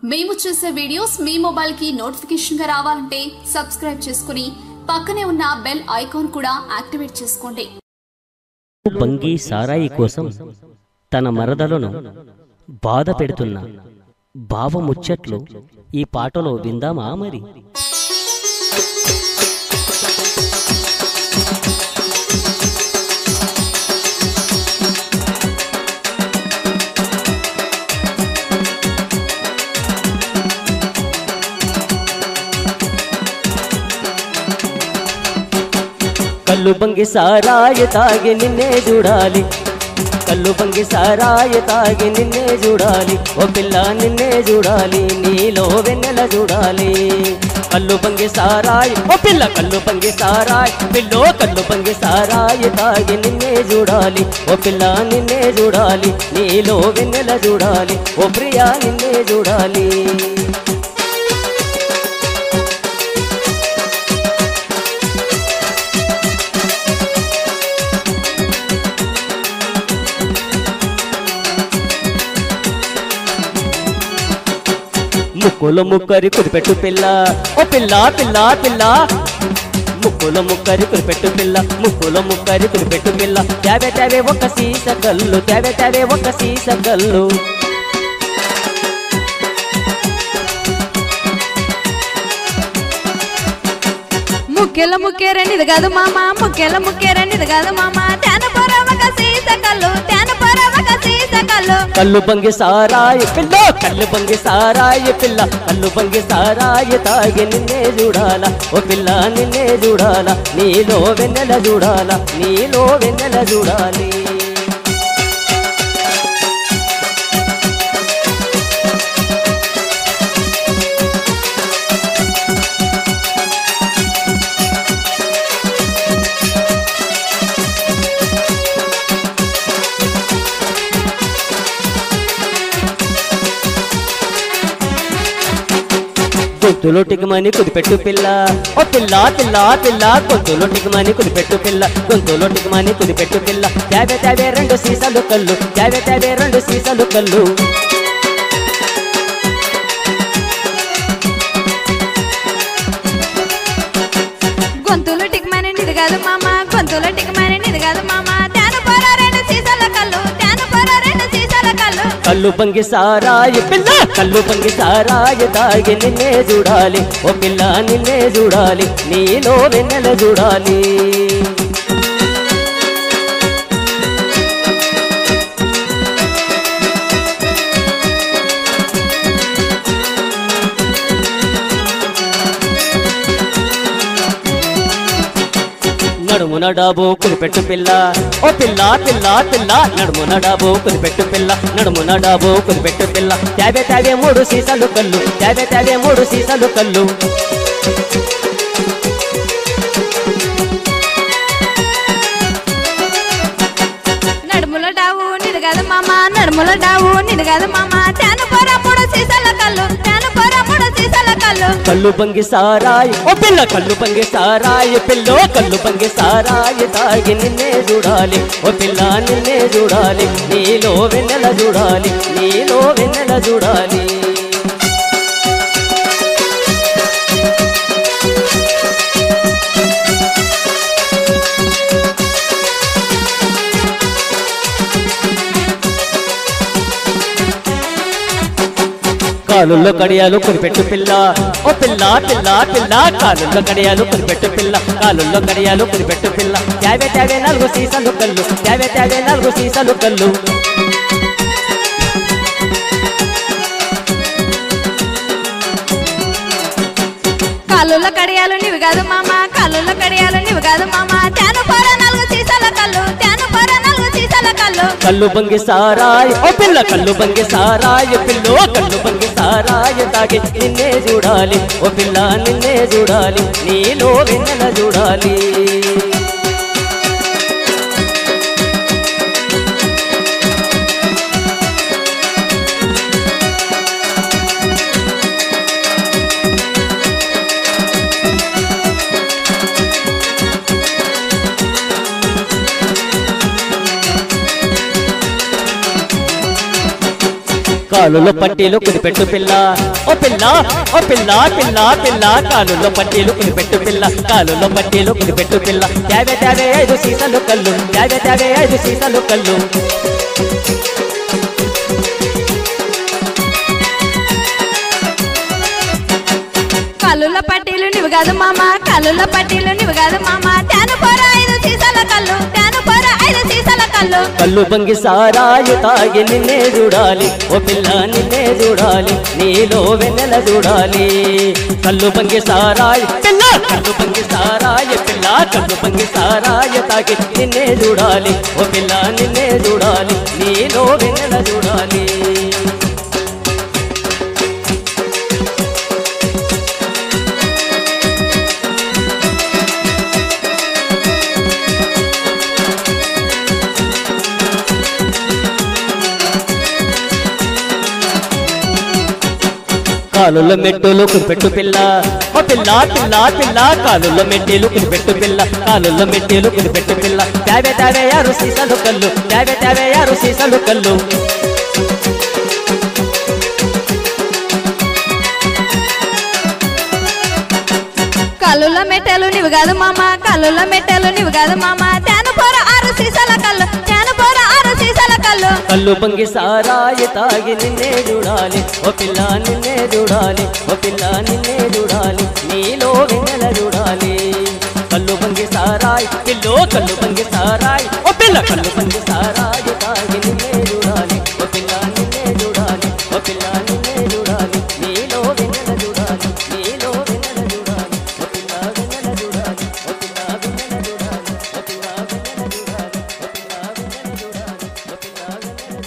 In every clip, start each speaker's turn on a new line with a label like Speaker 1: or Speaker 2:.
Speaker 1: మేము చేసే వీడియోస్ మీ మొబైల్ కి నోటిఫికేషన్ గా రావాలంటే సబ్స్క్రైబ్ చేసుకుని పక్కనే ఉన్న బెల్ ఐకాన్ కూడా యాక్టివేట్ చేసుకోండి
Speaker 2: బంగి సారాయి కోసం తన మరదలను బాధ పెడుతున్న భావముచ్చట్లు ఈ పాటలో విందామా మరి కళ్ళు బంగి సారాయి తాగి నిన్నే చూడాలి కళ్ళు బంగి సారాయి తాగి నిన్నే చూడాలి ఓ పిల్ల నిన్నే చూడాలి నీలో వెన్నెల చూడాలి కళ్ళు బంగి సారాయి ఓ పిల్ల కళ్ళు బంగి సారాయి పిల్లో కళ్ళు బంగి సారాయి తాగి నిన్నే చూడాలి ఓ పిల్ల నిన్నే చూడాలి నీలో వెన్నెల చూడాలి ఓ ప్రియా నిన్నే చూడాలి ముక్కులో ముక్కరి కురిపెట్టు పిల్ల ఓ పిల్ల పిల్ల పిల్ల ముక్కులో ముక్కరి కురిపెట్టు పిల్ల ముక్కులో ముక్కరి కురిపెట్టు పిల్ల తేవే తేవే ఒక సీస కల్లు తేవే తేవే ఒక సీస కల్లు
Speaker 3: ముక్కెల ముక్కేరండి ఇది కాదు మామ ముక్కెల ముక్కేరండి ఇది కాదు మామ తేన పొరవక సీస కళ్ళు తేన పొరవక సీస కళ్ళు
Speaker 2: కళ్ళు బంగి సారాయి పిల్ల కళ్ళు బంగి సారాయి పిల్ల కళ్ళు బంగి సారాయి తాగి నిన్నే చూడాల ఓ పిల్ల నిన్నే చూడాల నీలో వెన్నెల చూడాల నీలో వెన్నెల చూడాలి గొంతులో టికమని కుదిపెట్టు పిల్ల ఓ పిల్ల పిల్ల పిల్ల గొంతులో టికమని కుదిపెట్టు పిల్ల గొంతులో టికమని కుదిపెట్టు పిల్ల తేవే తేవే రెండు సీసాలు కళ్ళు తేవే తేవే రెండు సీసాలు కళ్ళు
Speaker 3: గొంతులు టిక్మానండి ఇది కాదు మామ గొంతులు టిక్మానండి ఇది కాదు మామ తేన పొర రెండు సీసాల కళ్ళు తేన పొర రెండు సీసాల కళ్ళు
Speaker 2: కళ్ళు బంగి సారాయి పిల్ల కళ్ళు బంగి సారాయి తాగి నిన్నే చూడాలి ఓ పిల్ల నిన్నే చూడాలి నీలో వెన్నెల చూడాలి నడుమున డాబు కులిపెట్టు పిల్ల ఓ పిల్ల పిల్ల పిల్ల నడుమున డాబు కులిపెట్టు పిల్ల నడుమున డాబు కులిపెట్టు పిల్ల తేవే తేవే మూడు సీసాలు కళ్ళు తేవే తేవే మూడు సీసాలు కళ్ళు
Speaker 3: నడుముల డావు నిది కాదు మామ నడుముల డావు నిది కాదు మామ తేన పొర మూడు సీసాల కళ్ళు తేన పొర మూడు సీసాల కళ్ళు
Speaker 2: కళ్ళు బంగి సారాయి ఓ పిల్ల కళ్ళు బంగి సారాయి పిల్లో కళ్ళు బంగి సారాయి తాగి నిన్నే చూడాలి ఓ పిల్ల నిన్నే చూడాలి నీలో వెన్నెల చూడాలి నీలో వెన్నెల చూడాలి కాలుల్లో కడియాలు కురిపెట్టు పిల్ల ఓ పిల్ల పిల్ల పిల్ల కాలుల్లో కడియాలు కురిపెట్టు పిల్ల కాలుల్లో కడియాలు కురిపెట్టు పిల్ల తేవే తేవే నాలుగు సీసాలు కళ్ళు తేవే తేవే నాలుగు సీసాలు కళ్ళు
Speaker 3: కాళ్ళుల కడియాలు నివి కాదు మామ కాళ్ళుల కడియాలు నివి కాదు మామ తేన పొర నాలుగు సీసాల కళ్ళు తేన పొర నాలుగు సీసాల కళ్ళు
Speaker 2: కళ్ళు బంగి సారాయి ఓ పిల్ల కళ్ళు బంగి సారాయి పిల్లో కళ్ళు బంగి సారాయి తాగి నిన్నే చూడాలి ఓ పిల్ల నిన్నే చూడాలి నీలో వెన్నెల చూడాలి కాలులో పట్టీలు కునిపెట్టు పిల్ల ఓ పిల్ల ఓ పిల్ల పిల్ల పిల్ల కాలులో పట్టీలు కునిపెట్టు పిల్ల కాలులో పట్టీలు కునిపెట్టు పిల్ల తేవే తేవే ఐదు సీసాలు కళ్ళు తేవే తేవే ఐదు సీసాలు కళ్ళు
Speaker 3: కల్లుల పట్టీలు నివి కాదు మామ కల్లుల పట్టీలు నివి కాదు మామ తాను పోర ఐదు సీసాల కళ్ళు తాను పోర ఐదు సీసాల కళ్ళు
Speaker 2: కళ్ళు బంగి సారాయి తాగి నిన్నే చూడాలి ఓ పిల్ల నిన్నే చూడాలి నీలో వెన్నెల చూడాలి కళ్ళు బంగి సారాయి పిల్ల కళ్ళు బంగి సారాయి పిల్ల కళ్ళు బంగి సారాయి తాగి నిన్నే చూడాలి ఓ పిల్ల నిన్నే చూడాలి నీలో వెన్నెల చూడాలి కాలుల మెట్టులు కురిపెట్టు పిల్ల ఓ పిల్ల పిల్ల పిల్ల కాలుల మెట్టెలు కురిపెట్టు పిల్ల కాలుల మెట్టెలు కురిపెట్టు పిల్ల తేవే తేవే యారు సీసాలు కళ్ళు తేవే తేవే యారు సీసాలు కళ్ళు
Speaker 3: కల్లుల మెట్టెలు నివి కాదు మామ కల్లుల మెట్టెలు నివి కాదు మామ తాను పోర ఆరు సీసాల కళ్ళు తాను పోర ఆరు సీసాల కళ్ళు
Speaker 2: కళ్ళు పొంగి సారాయి తాగి నిన్నే చూడాలి ఓ పిల్ల నిన్నే చూడాలి ఓ పిల్ల నిన్నే చూడాలి నీలో వెన్నెల చూడాలి కళ్ళు పొంగి సారాయి పిల్లో కళ్ళు పొంగి సారాయి ఓ పిల్ల కళ్ళు పొంగి సారాయి తాగి నిన్నే చూడాలి ఓ పిల్ల నిన్నే చూడాలి ఓ పిల్ల నిన్నే చూడాలి నీలో వెన్నెల చూడాలి నీలో వెన్నెల చూడాలి ఓ పిల్ల వెన్నెల చూడాలి ఓ పిల్ల వెన్నెల చూడాలి ఓ పిల్ల వెన్నెల చూడాలి ఓ పిల్ల వెన్నెల చూడాలి ఓ పిల్ల వెన్నెల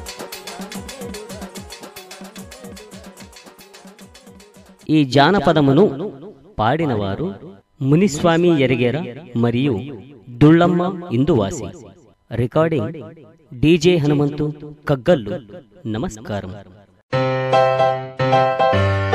Speaker 2: చూడాలి ఈ జానపదమును పాడినవారు మునిస్వామి ఎరిగేర మరియు దుళ్ళమ్మ ఇందువాసి రికార్డింగ్ డీజే హనుమంతు కగ్గల్లు నమస్కారం